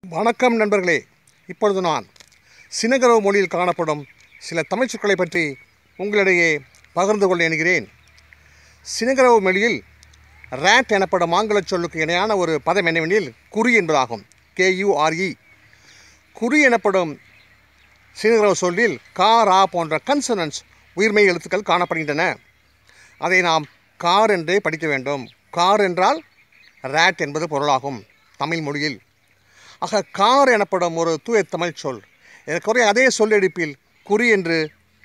வணக்கம் நண்பர்களே இப்பொழுது நான் சினகரவு மொழியில் காணப்படும் சில தமிழ் சொற்களை பற்றி உங்களிடையே பகிர்ந்து கொள்ள எண்கிறேன் சினகரவு மொழியில் ரேட் எனப்படும் ஆங்கிலச் சொல்லுக்கு இணையான ஒரு பதம் என்னவெனில் குறி என்பதாகும் கேயூஆர்இ குறி எனப்படும் சினகரவு சொல்லில் கா ரா போன்ற கன்சனன்ஸ் உயிர்மெய் எழுத்துக்கள் காணப்படுகின்றன அதை நாம் கார் என்றே படிக்க வேண்டும் கார் என்றால் ரேட் என்பது பொருளாகும் தமிழ் மொழியில் ஆக கார் எனப்படும் ஒரு தூய தமிழ் சொல் இதற்குரிய அதே சொல்லெடுப்பில் குறி என்று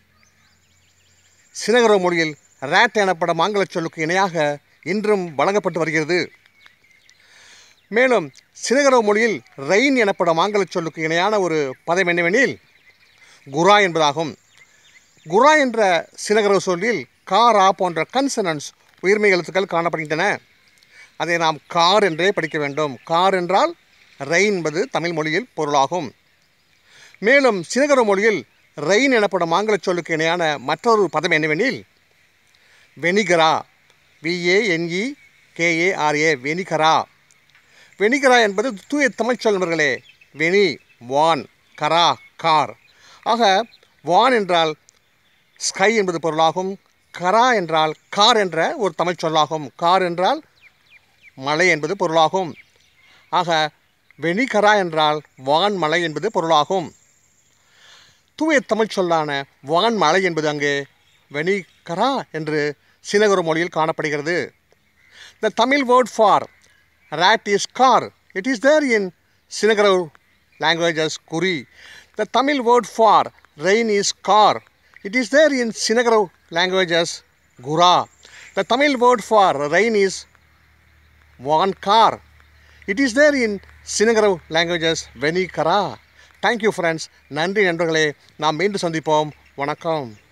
சினகர மொழியில் ரேட் எனப்படும் ஆங்கிலச் சொல்லுக்கு இணையாக இன்றும் வழங்கப்பட்டு வருகிறது மேலும் சினகர மொழியில் ரெயின் எனப்படும் ஆங்கிலச் சொல்லுக்கு இணையான ஒரு பதம் என்னவெனில் குரா என்பதாகும் குரா என்ற சினகர சொல்லில் கா ரா போன்ற கன்சனன்ஸ் உயிர்மெய் எழுத்துக்கள் காணப்படுகின்றன அதை நாம் கார் என்றே படிக்க வேண்டும் கார் என்றால் ரெயின் என்பது தமிழ் மொழியில் பொருளாகும் மேலும் சினகர மொழியில் ரெயின் எனப்படும் ஆங்கிலச் சொல்லுக்கு இணையான மற்றொரு பதம் என்னவெனில் வெனிகரா விஏஎன்இ கேஏஆர்ஏ வெனிகரா வெனிகரா என்பது தூய தமிழ் சொல் நண்பர்களே வெனி வான் கரா கார் ஆக வான் என்றால் ஸ்கை என்பது பொருளாகும் கரா என்றால் கார் என்ற ஒரு தமிழ் சொல்லாகும் கார் என்றால் மலை என்பது பொருளாகும் ஆக வெனிகரா என்றால் வான் மலை என்பது பொருளாகும் தூய தமிழ் சொல்லான வான் மலை என்பது அங்கே வெனிகரா என்று சினகர மொழியில் காணப்படுகிறது the Tamil word for rat is car it is there in sinagara languages kuri the tamil word for rain is car it is there in sinagara languages gura the tamil word for rain is one car it is there in sinagara languages venikara thank you friends நன்றி நண்பர்களே நாம் மீண்டும் சந்திப்போம் வணக்கம்